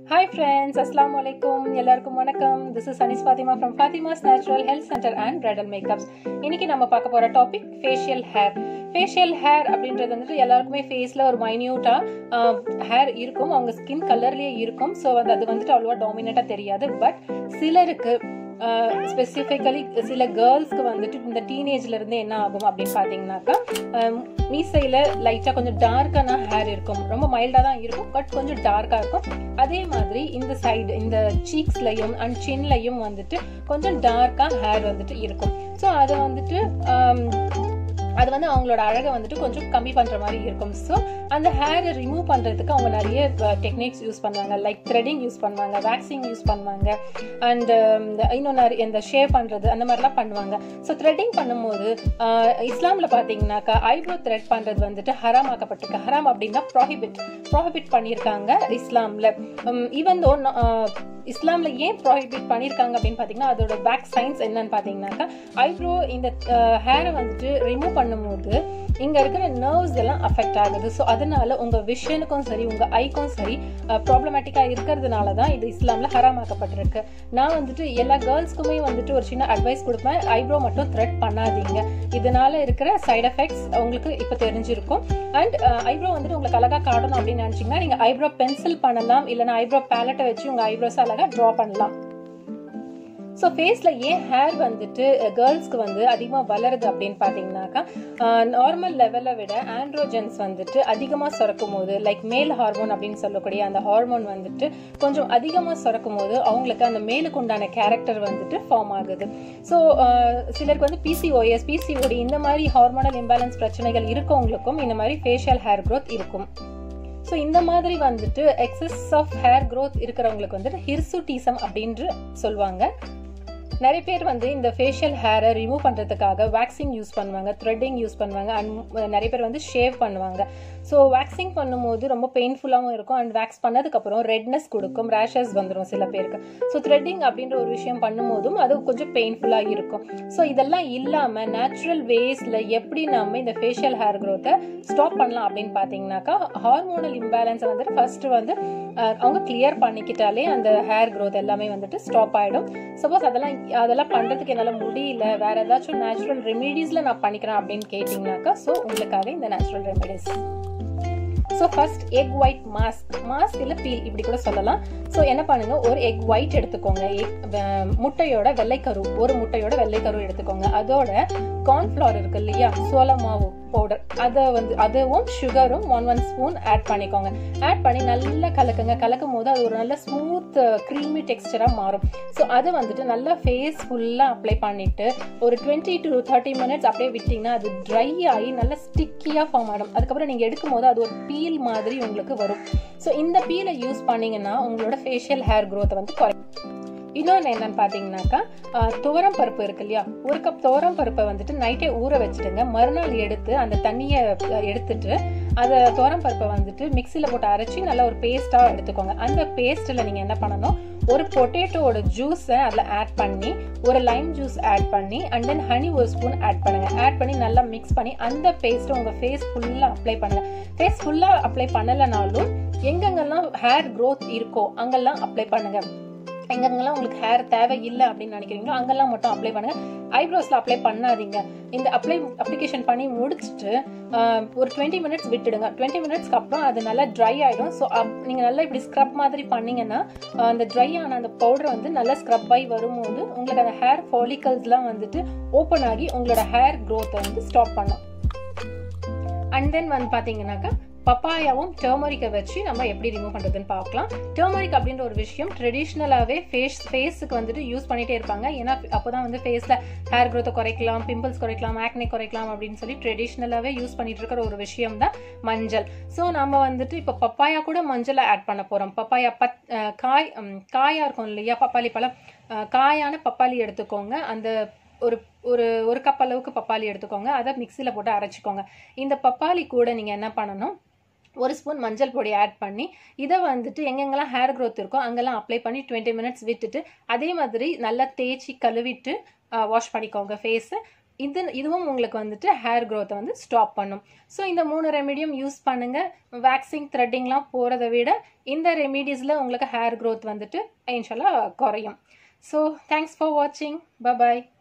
hi friends அஸ்லாம் வலைக்கும் எல்லாருக்கும் வணக்கம் this is Anis Fathima from Fathima's natural health centre and bridal makeups இன்னைக்கு நம்ம பார்க்க போற topic facial hair facial hair அப்படின்றது வந்துட்டு எல்லாருக்குமே ஃபேஸில் ஒரு மைன்யூட்டா ஹேர் இருக்கும் அவங்க ஸ்கின் கலர்லேயே இருக்கும் ஸோ வந்து அது வந்துட்டு அவ்வளோவா டாமினேட்டாக தெரியாது பட் சிலருக்கு ஸ்பெசிஃபிக்கலி சில கேர்ள்ஸ்க்கு வந்துட்டு இந்த டீனேஜ்ல இருந்து என்ன ஆகும் அப்படின்னு பார்த்தீங்கன்னாக்கா மீசையில் லைட்டாக கொஞ்சம் டார்க்கான ஹேர் இருக்கும் ரொம்ப மைல்டாக தான் இருக்கும் பட் கொஞ்சம் டார்க்காக இருக்கும் அதே மாதிரி இந்த சைடு இந்த சீக்ஸ்லையும் அண்ட் சின்லையும் வந்துட்டு கொஞ்சம் டார்க்காக ஹேர் வந்துட்டு இருக்கும் ஸோ அதை வந்துட்டு அது வந்து அவங்களோட அழகை வந்துட்டு கொஞ்சம் கம்மி பண்ணுற மாதிரி இருக்கும் ஸோ அந்த ஹேரை ரிமூவ் பண்ணுறதுக்கு அவங்க நிறைய டெக்னிக்ஸ் யூஸ் பண்ணுவாங்க லைக் த்ரெடிங் யூஸ் பண்ணுவாங்க வேக்சிங் யூஸ் பண்ணுவாங்க அண்ட் இன்னும் நிறைய இந்த ஷேவ் பண்ணுறது அந்த மாதிரிலாம் பண்ணுவாங்க ஸோ த்ரெட்டிங் பண்ணும்போது இஸ்லாமில் பார்த்தீங்கன்னாக்கா ஐப்ரோ த்ரெட் பண்ணுறது வந்துட்டு ஹராம் ஆக்கப்பட்டிருக்கு ஹராம் அப்படின்னா ப்ராஹிபிட் ப்ராஹிபிட் பண்ணியிருக்காங்க இஸ்லாமில் ஈவன் தோ இஸ்லாம்ல ஏன் ப்ராஹிபிட் பண்ணியிருக்காங்க அப்படின்னு பார்த்தீங்கன்னா அதோட பேக் சயின்ஸ் என்னன்னு பார்த்தீங்கன்னாக்கா ஐப்ரோ இந்த ஹேரை வந்துட்டு ரிமூவ் பண்ணும்போது இங்க இருக்கிற நர்வ்ஸ் எல்லாம் அஃபெக்ட் ஆகுது ஸோ அதனால உங்க விஷனுக்கும் சரி உங்க ஐக்கும் சரி ப்ராப்ளமேட்டிக்கா இருக்கிறதுனால தான் இது இஸ்லாம்ல ஹராமாக்கப்பட்டிருக்கு நான் வந்துட்டு எல்லா கேர்ள்ஸ்க்குமே வந்துட்டு ஒரு சின்ன அட்வைஸ் கொடுப்பேன் ஐப்ரோ மட்டும் த்ரெட் பண்ணாதீங்க இதனால இருக்கிற சைட் எஃபெக்ட்ஸ் உங்களுக்கு இப்போ தெரிஞ்சிருக்கும் அண்ட் ஐப்ரோ வந்துட்டு உங்களுக்கு அழகா காட்டணும் அப்படின்னு நினைச்சீங்கன்னா நீங்க ஐப்ரோ பென்சில் பண்ணலாம் இல்லைன்னா ஐப்ரோ பேலட்டை வச்சு உங்க ஐப்ரோஸ் அழகா ட்ரா பண்ணலாம் ஸோ ஃபேஸில் ஏன் ஹேர் வந்துட்டு கேர்ள்ஸ்க்கு வந்து அதிகமாக வளருது அப்படின்னு பார்த்தீங்கன்னாக்கா நார்மல் லெவலை விட ஆண்ட்ரோஜன்ஸ் வந்துட்டு அதிகமாக சுரக்கும் போது லைக் மேல் ஹார்மோன் அப்படின்னு சொல்லக்கூடிய அந்த ஹார்மோன் வந்துட்டு கொஞ்சம் அதிகமாக சுரக்கும் போது அவங்களுக்கு அந்த மேலுக்கு உண்டான கேரக்டர் வந்துட்டு ஃபார்ம் ஆகுது ஸோ சிலருக்கு வந்து பிசிஓஎஸ் பிசிஓடி இந்த மாதிரி ஹார்மோனல் இம்பேலன்ஸ் பிரச்சனைகள் இருக்கவங்களுக்கும் இந்த மாதிரி ஃபேஷியல் ஹேர் க்ரோத் இருக்கும் ஸோ இந்த மாதிரி வந்துட்டு எக்ஸஸ் ஆஃப் ஹேர் க்ரோத் இருக்கிறவங்களுக்கு வந்துட்டு ஹிர்சுட்டிசம் அப்படின்று சொல்லுவாங்க நிறைய பேர் வந்து இந்த ஃபேஷியல் ஹேரை ரிமூவ் பண்ணுறதுக்காக வேக்சிங் யூஸ் பண்ணுவாங்க த்ரெட்டிங் யூஸ் பண்ணுவாங்க அண்ட் நிறைய பேர் வந்து ஷேவ் பண்ணுவாங்க ஸோ வேக்சிங் பண்ணும்போது ரொம்ப பெயின்ஃபுல்லாகவும் இருக்கும் அண்ட் வேக்ஸ் பண்ணதுக்கப்புறம் ரெட்னஸ் கொடுக்கும் ரேஷஸ் வந்துடும் சில பேருக்கு ஸோ த்ரெட்டிங் அப்படின்ற ஒரு விஷயம் பண்ணும்போதும் அது கொஞ்சம் பெயின்ஃபுல்லாக இருக்கும் ஸோ இதெல்லாம் இல்லாமல் நேச்சுரல் வேஸில் எப்படி நம்ம இந்த ஃபேஷியல் ஹேர் க்ரோத்தை ஸ்டாப் பண்ணலாம் அப்படின்னு பார்த்தீங்கன்னாக்கா ஹார்மோனல் இம்பேலன்ஸை வந்துட்டு ஃபர்ஸ்ட் வந்து அவங்க கிளியர் பண்ணிக்கிட்டாலே அந்த ஹேர் க்ரோத் எல்லாமே வந்துட்டு ஸ்டாப் ஆகிடும் சப்போஸ் அதெல்லாம் அதெல்லாம் பண்ணுறதுக்கு என்னால் முடியல வேற ஏதாச்சும் நேச்சுரல் ரெமிடிஸில் நான் பண்ணிக்கிறேன் அப்படின்னு கேட்டிங்கனாக்கா ஸோ உங்களுக்காக இந்த natural remedies so first egg white mask mask இல்லை பீல் இப்படி கூட சொல்லலாம் ஸோ என்ன பண்ணுங்க ஒரு எக் ஒயிட் எடுத்துக்கோங்க எக் முட்டையோட வெள்ளைக்கரு ஒரு முட்டையோட வெள்ளைக்கரு எடுத்துக்கோங்க அதோட கார்ன்ஃப்ளவர் இருக்கு இல்லையா சோள மாவு பவுடர் அதை வந்து அதுவும் சுகரும் ஒன் ஒன் ஸ்பூன் ஆட் பண்ணிக்கோங்க ஆட் பண்ணி நல்லா கலக்குங்க கலக்கும் போது அது ஒரு நல்ல ஸ்மூத் க்ரீமி டெக்ஸ்டராக மாறும் ஸோ அதை வந்துட்டு நல்லா ஃபேஸ் ஃபுல்லாக அப்ளை பண்ணிட்டு ஒரு டுவெண்ட்டி டு தேர்ட்டி மினிட்ஸ் அப்படியே விட்டிங்கன்னா அது ட்ரை ஆகி நல்லா ஸ்டிக்கியாக ஃபார்ம் ஆகிடும் அதுக்கப்புறம் நீங்கள் எடுக்கும் போது அது ஒரு பீல் மாதிரி உங்களுக்கு வரும் ஸோ இந்த பீலை யூஸ் பண்ணீங்கன்னா உங்களோட ஃபேஷியல் ஹேர் க்ரோத்தை வந்து குறையும் இன்னொன்று என்னன்னு பார்த்தீங்கன்னாக்கா துவரம் பருப்பு இருக்கு இல்லையா ஒரு கப் துவரம் பருப்பை வந்துட்டு நைட்டே ஊற வச்சுட்டுங்க மறுநாள் எடுத்து அந்த தண்ணியை எடுத்துட்டு அதை துவரம் பருப்பை வந்துட்டு மிக்சியில் போட்டு அரைச்சி நல்லா ஒரு பேஸ்ட்டாக எடுத்துக்கோங்க அந்த பேஸ்ட்டில் நீங்கள் என்ன பண்ணணும் ஒரு பொட்டேட்டோட ஜூஸை அதில் ஆட் பண்ணி ஒரு லைம் ஜூஸ் ஆட் பண்ணி அண்ட் தென் ஹனி ஒரு ஸ்பூன் ஆட் பண்ணுங்க ஆட் பண்ணி நல்லா மிக்ஸ் பண்ணி அந்த பேஸ்ட்டை உங்கள் ஃபேஸ் ஃபுல்லாக அப்ளை பண்ணுங்க ஃபேஸ் ஃபுல்லாக அப்ளை பண்ணலைனாலும் எங்கெங்கெல்லாம் ஹேர் க்ரோத் இருக்கோ அங்கெல்லாம் அப்ளை பண்ணுங்க எங்கெங்கெல்லாம் உங்களுக்கு ஹேர் தேவை இல்லை அப்படின்னு நினைக்கிறீங்களோ அங்கெல்லாம் மட்டும் அப்ளை பண்ணுங்க ஐப்ரோஸ்ல அப்ளை பண்ணாதீங்க இந்த அப்ளை அப்ளிகேஷன் பண்ணி முடிச்சுட்டு ஒரு டுவெண்ட்டி மினிட்ஸ் விட்டுடுங்க டுவெண்ட்டி மினிட்ஸ்க்கு அப்புறம் அது நல்லா ட்ரை ஆகிடும் ஸோ நீங்கள் நல்லா இப்படி ஸ்க்ரப் மாதிரி பண்ணீங்கன்னா அந்த ட்ரை ஆன அந்த பவுடர் வந்து நல்லா ஸ்க்ரப் ஆகி வரும்போது உங்களுக்கு அந்த ஹேர் ஃபாலிகல்ஸ்லாம் வந்துட்டு ஓப்பன் ஆகி உங்களோட ஹேர் க்ரோத்தை வந்து ஸ்டாப் பண்ணும் அண்ட் தென் வந்து பார்த்தீங்கன்னாக்கா பப்பாயாவும் டர்மரிக்கை வச்சு நம்ம எப்படி ரிமூவ் பண்ணுறதுன்னு பார்க்கலாம் டர்மரிக் அப்படின்ற ஒரு விஷயம் ட்ரெடிஷ்னலாகவே ஃபேஸ் ஃபேஸுக்கு வந்துட்டு யூஸ் பண்ணிகிட்டே இருப்பாங்க ஏன்னா அப்போ தான் வந்து ஃபேஸில் ஹேர் க்ரோத்தை குறைக்கலாம் பிம்பிள்ஸ் குறைக்கலாம் ஆக்னே குறைக்கலாம் அப்படின்னு சொல்லி ட்ரெடிஷ்னலாகவே யூஸ் பண்ணிட்டு இருக்கிற ஒரு விஷயம் தான் மஞ்சள் ஸோ நம்ம வந்துட்டு இப்போ பப்பாயா கூட மஞ்சளை ஆட் பண்ண போகிறோம் பப்பாயா பத் காய் காயாக இருக்கும் இல்லையா பப்பாளி பழம் காயான பப்பாளி எடுத்துக்கோங்க அந்த ஒரு ஒரு ஒரு கப் அளவுக்கு பப்பாளி எடுத்துக்கோங்க அதை மிக்சியில் போட்டு அரைச்சிக்கோங்க இந்த பப்பாளி கூட நீங்கள் என்ன பண்ணணும் ஒரு ஸ்பூன் மஞ்சள் பொடி ஆட் பண்ணி இதை வந்துட்டு எங்கெங்கெல்லாம் ஹேர் க்ரோத் இருக்கோ அங்கெல்லாம் அப்ளை பண்ணி டுவெண்ட்டி மினிட்ஸ் விட்டுட்டு அதே மாதிரி நல்லா தேய்ச்சி கழுவிட்டு வாஷ் பண்ணிக்கோங்க ஃபேஸை இது இதுவும் உங்களுக்கு வந்துட்டு ஹேர் க்ரோத்தை வந்து ஸ்டாப் பண்ணும் ஸோ இந்த மூணு ரெமிடியும் யூஸ் பண்ணுங்கள் வேக்சிங் த்ரெட்டிங்லாம் போகிறத விட இந்த ரெமிடிஸில் உங்களுக்கு ஹேர் க்ரோத் வந்துட்டு இன்ஷால்லா குறையும் ஸோ தேங்க்ஸ் ஃபார் வாட்சிங் பபாய்